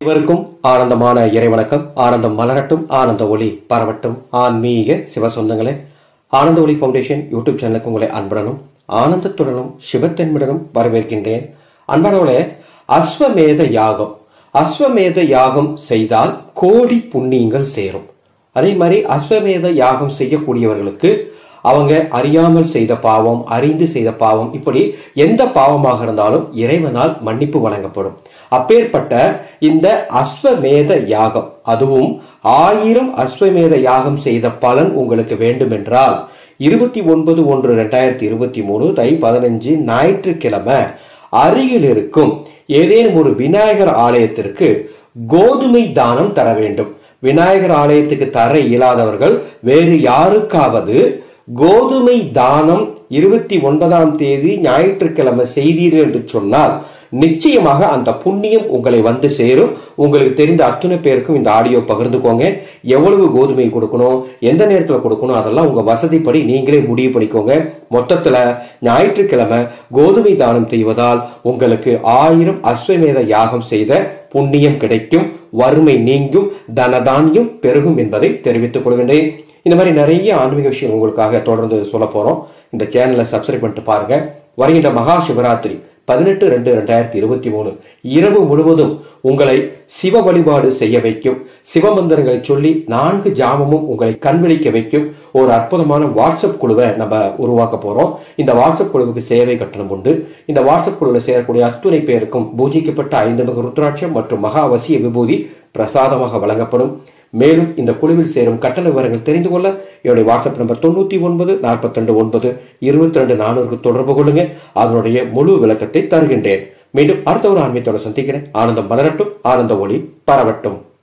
அனைவருக்கும் ஆனந்தமான இறைவணக்கம் ஆனந்தம் மலரட்டும் ஆனந்த ஒளி பரவட்டும் ஆன்மீக சிவ சொந்தங்களே ஆனந்த ஒளி ஃபவுண்டேஷன் யூடியூப் சேனலுக்கு உங்களை அன்புடனும் ஆனந்தத்துடனும் சிவத்தன்மையுடனும் வரவேற்கின்றேன் அன்பானவர்களே அஸ்வமேத யாகம் அஸ்வமேத யாகம் செய்தால் கோடி புண்ணியங்கள் சேரும் அதே மாதிரி அஸ்வமேத யாகம் செய்யக்கூடியவர்களுக்கு அவங்க அறியாமல் செய்த பாவம் அறிந்து செய்த பாவம் இப்படி எந்த பாவமாக இருந்தாலும் இறைவனால் மன்னிப்பு வழங்கப்படும் அப்பேற்பட்ட இந்த அஸ்வமேத யாகம் அதுவும் ஆயிரம் அஸ்வமேத யாகம் செய்த பலன் உங்களுக்கு வேண்டுமென்றால் இருபத்தி ஒன்பது ஒன்று ரெண்டாயிரத்தி இருபத்தி மூணு தை பதினஞ்சு ஞாயிற்றுக்கிழமை அருகில் இருக்கும் ஏதேனும் ஒரு விநாயகர் ஆலயத்திற்கு கோதுமை தானம் தர வேண்டும் விநாயகர் ஆலயத்துக்கு தர இயலாதவர்கள் வேறு யாருக்காவது கோதுமை தானம் இருபத்தி ஒன்பதாம் தேதி ஞாயிற்றுக்கிழமை செய்தீர்கள் என்று சொன்னால் நிச்சயமாக அந்த புண்ணியம் உங்களை வந்து சேரும் உங்களுக்கு தெரிந்த அத்தனை பேருக்கும் இந்த ஆடியோ பகிர்ந்துக்கோங்க எவ்வளவு கோதுமை கொடுக்கணும் எந்த நேரத்தில் கொடுக்கணும் அதெல்லாம் உங்க வசதிப்படி நீங்களே முடிவு பண்ணிக்கோங்க மொத்தத்துல ஞாயிற்றுக்கிழமை கோதுமை தானம் செய்வதால் உங்களுக்கு ஆயிரம் அஸ்வமேத யாகம் செய்த புண்ணியம் கிடைக்கும் வறுமை நீங்கும் தனதானியம் பெருகும் என்பதை தெரிவித்துக் கொள்கின்றேன் இந்த மாதிரி நிறைய ஆன்மீக விஷயம் உங்களுக்காக தொடர்ந்து சொல்ல போறோம் இந்த சேனலை சப்ஸ்கிரைப் பண்ணிட்டு பாருங்க வருகின்ற மகா சிவராத்திரி பதினெட்டு ரெண்டு ரெண்டாயிரத்தி இருபத்தி மூணு இரவு முழுவதும் உங்களை சிவ வழிபாடு செய்ய வைக்கும் சிவமந்திரங்களை சொல்லி நான்கு ஜாமமும் உங்களை கண்விழிக்க வைக்கும் ஒரு அற்புதமான வாட்ஸ்அப் குழுவை நம்ம உருவாக்க போறோம் இந்த வாட்ஸ்அப் குழுவுக்கு சேவை கட்டணம் உண்டு இந்த வாட்ஸ்அப் குழுவில் சேரக்கூடிய அத்துணை பேருக்கும் பூஜிக்கப்பட்ட ஐந்து மிக ருத்ராட்சம் மற்றும் மகாவசிய விபூதி பிரசாதமாக வழங்கப்படும் மேலும் இந்த குழுவில் சேரும் கட்டண விவரங்கள் தெரிந்து கொள்ள என்னுடைய வாட்ஸ்அப் நம்பர் தொண்ணூத்தி ஒன்பது நாற்பத்தி ரெண்டு ஒன்பது இருபத்தி ரெண்டு நானூறுக்கு தொடர்பு கொள்ளுங்க அதனுடைய முழு விளக்கத்தை தருகின்றேன் மீண்டும் அடுத்த ஒரு ஆன்மீகத்தோட சந்திக்கிறேன் ஆனந்தம் மலரட்டும் ஆனந்த ஒளி பரவட்டும்